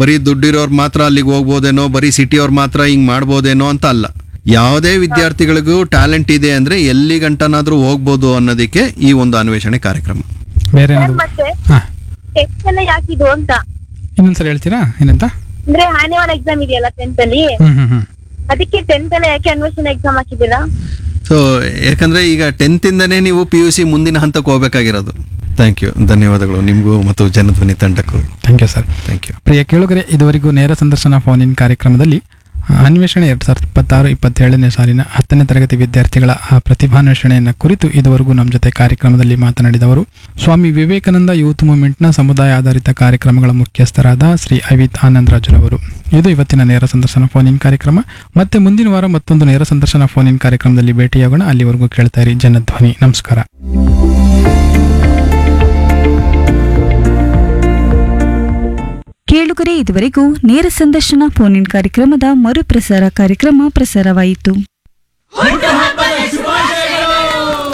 ಬರೀ ದುಡ್ಡಿರೋರು ಮಾತ್ರ ಅಲ್ಲಿಗೆ ಹೋಗ್ಬೋದೇನೋ ಬರೀ ಸಿಟಿಯವ್ರು ಮಾತ್ರ ಹಿಂಗ್ ಮಾಡ್ಬೋದೇನೋ ಅಂತ ಅಲ್ಲ ಯಾವುದೇ ವಿದ್ಯಾರ್ಥಿಗಳಿಗೂ ಟ್ಯಾಲೆಂಟ್ ಇದೆ ಅಂದ್ರೆ ಎಲ್ಲಿ ಗಂಟನಾದ್ರೂ ಹೋಗ್ಬೋದು ಅನ್ನೋದಕ್ಕೆ ಈ ಒಂದು ಅನ್ವೇಷಣೆ ಕಾರ್ಯಕ್ರಮ ಬೇರೆ ಸರ್ ಏನಾದ್ರು ಮತ್ತೆ ಹಾ ಟೆಸ್ಟ್ ಎಲ್ಲ ಯಾಕಿದು ಅಂತ ಇನ್ನೊಂದ್ಸಲ ಹೇಳ್ತೀರಾ ಏನಂತ ಅಂದ್ರೆ ಆನ್ಯುವಲ್ ಎಕ್ಸಾಮ್ ಇದೆಯಲ್ಲ ಟೆಂತ್ ಅಲ್ಲಿ ಹ್ಮ್ ಹ್ಮ್ ಹ್ಮ್ ಅದಕ್ಕೆ ಟೆಂತ್ ಎಲ್ಲ ಯಾಕೆ ಅನ್ವೇಷಣೆ ಎಕ್ಸಾಮ್ ಹಾಕಿದ್ದೀರಾ ಸೊ ಯಾಕಂದ್ರೆ ಈಗ ಟೆಂತ್ ಇಂದನೇ ನೀವು ಪಿ ಯು ಸಿ ಮುಂದಿನ ಹಂತಕ್ಕೆ ಹೋಗ್ಬೇಕಾಗಿರೋದು ಥ್ಯಾಂಕ್ ಯು ಧನ್ಯವಾದಗಳು ನಿಮಗೂ ಮತ್ತು ಜನಧ್ವನಿ ತಂಡಕ್ಕೂ thank you sir thank you ಪ್ರಿಯ ಕೇಳುಗರೆ ಇದುವರೆಗೂ ನೇರ ಸಂದರ್ಶನ ಫೋನ್ ಇನ್ ಕಾರ್ಯಕ್ರಮದಲ್ಲಿ ಆ, ಅನ್ವೇಷಣೆ ಎರಡ್ ಸಾವಿರದ ಇಪ್ಪತ್ತಾರು ಇಪ್ಪತ್ತೇಳನೇ ಸಾಲಿನ ಹತ್ತನೇ ತರಗತಿ ವಿದ್ಯಾರ್ಥಿಗಳ ಆ ಪ್ರತಿಭಾನ್ವೇಷಣೆಯನ್ನು ಕುರಿತು ಇದುವರೆಗೂ ನಮ್ಮ ಜೊತೆ ಕಾರ್ಯಕ್ರಮದಲ್ಲಿ ಮಾತನಾಡಿದವರು ಸ್ವಾಮಿ ವಿವೇಕಾನಂದ ಯೂತ್ ಮೂವ್ಮೆಂಟ್ನ ಸಮುದಾಯ ಆಧಾರಿತ ಕಾರ್ಯಕ್ರಮಗಳ ಮುಖ್ಯಸ್ಥರಾದ ಶ್ರೀ ಅವಿತ್ ಆನಂದ್ ರಾಜುರವರು ಇದು ಇವತ್ತಿನ ನೇರ ಸಂದರ್ಶನ ಫೋನ್ ಇನ್ ಕಾರ್ಯಕ್ರಮ ಮತ್ತೆ ಮುಂದಿನ ವಾರ ಮತ್ತೊಂದು ನೇರ ಸಂದರ್ಶನ ಫೋನ್ ಇನ್ ಕಾರ್ಯಕ್ರಮದಲ್ಲಿ ಭೇಟಿಯಾಗೋಣ ಅಲ್ಲಿವರೆಗೂ ಕೇಳ್ತಾ ಇರಿ ಜನಧ್ವನಿ ನಮಸ್ಕಾರ ಕೇಳುಗರೆ ಇದುವರೆಗೂ ನೇರ ಸಂದರ್ಶನ ಫೋನ್ ಇನ್ ಕಾರ್ಯಕ್ರಮದ ಮರುಪ್ರಸಾರ ಕಾರ್ಯಕ್ರಮ ಪ್ರಸಾರವಾಯಿತು ಹೊರಟ